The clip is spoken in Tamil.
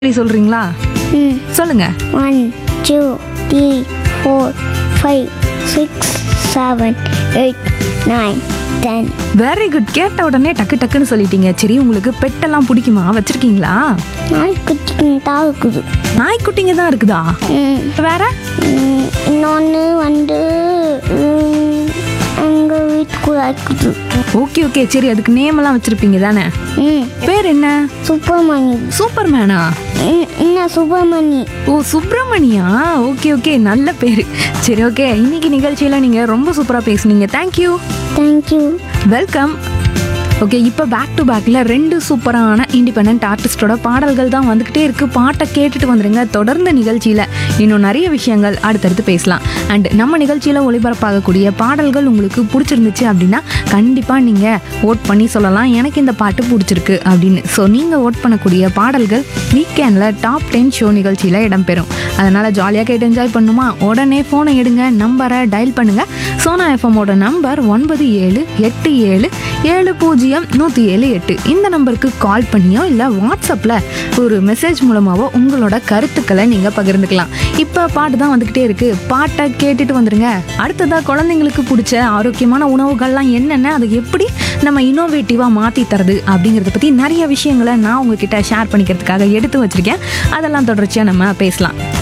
சொல்லி சொல்றீங்களா ம் சொல்லுங்க one two three four five six seven eight nine ten very good கேட்ட உடனே டக்கு டக்குன்னு சொல்லிட்டீங்க சரி உங்களுக்கு பெட்டெல்லாம் பிடிக்குமா வச்சிருக்கீங்களா நாய்க்குட்டி தான் இருக்குது நாய்க்குட்டிங்க தான் இருக்குதா ம் வேற ம், இன்னொன்று வந்து ம், எங்க வீட்டுக்குள்ள இருக்குது ஓகே ஓகே சரி அதுக்கு நேம் எல்லாம் வச்சிருப்பீங்க தானே ம் பேர் என்ன சுப்பிரமணி சூப்பர்மேனா ம், என்ன சுப்பிரமணி ஓ சுப்பிரமணியா ஓகே ஓகே நல்ல பேர் சரி ஓகே இன்னைக்கு நிகழ்ச்சியில நீங்க ரொம்ப சூப்பரா பேசுனீங்க தேங்க்யூ தேங்க்யூ வெல்கம் ஓகே இப்போ பேக் டு பேக்கில் ரெண்டு சூப்பரான இண்டிபெண்ட் ஆர்டிஸ்டோட பாடல்கள் தான் வந்துக்கிட்டே இருக்கு பாட்டை கேட்டுட்டு வந்துருங்க தொடர்ந்து நிகழ்ச்சியில் இன்னும் நிறைய விஷயங்கள் அடுத்தடுத்து பேசலாம் அண்ட் நம்ம நிகழ்ச்சியில் ஒளிபரப்பாகக்கூடிய பாடல்கள் உங்களுக்கு பிடிச்சிருந்துச்சு அப்படின்னா கண்டிப்பாக நீங்கள் ஓட் பண்ணி சொல்லலாம் எனக்கு இந்த பாட்டு பிடிச்சிருக்கு அப்படின்னு ஸோ நீங்கள் ஓட் பண்ணக்கூடிய பாடல்கள் வீக்கெண்டில் டாப் டென் ஷோ நிகழ்ச்சியில் இடம்பெறும் அதனால் ஜாலியாக கேட்டு என்ஜாய் பண்ணுமா உடனே ஃபோனை எடுங்க நம்பரை டயல் பண்ணுங்கள் சோனா எஃப்எம்மோட நம்பர் ஒன்பது ஏழு எட்டு ஏழு ஏழு பூஜ்ஜியம் நூற்றி ஏழு எட்டு இந்த நம்பருக்கு கால் பண்ணியோ இல்லை வாட்ஸ்அப்பில் ஒரு மெசேஜ் மூலமாவோ உங்களோட கருத்துக்களை நீங்கள் பகிர்ந்துக்கலாம் இப்போ பாட்டு தான் வந்துக்கிட்டே இருக்குது பாட்டை கேட்டுட்டு வந்துடுங்க அடுத்ததாக குழந்தைங்களுக்கு பிடிச்ச ஆரோக்கியமான உணவுகள்லாம் என்னென்ன அதை எப்படி நம்ம இன்னோவேட்டிவாக மாற்றி தரது அப்படிங்கிறத பற்றி நிறைய விஷயங்களை நான் உங்ககிட்ட ஷேர் பண்ணிக்கிறதுக்காக எடுத்து வச்சுருக்கேன் அதெல்லாம் தொடர்ச்சியாக நம்ம பேசலாம்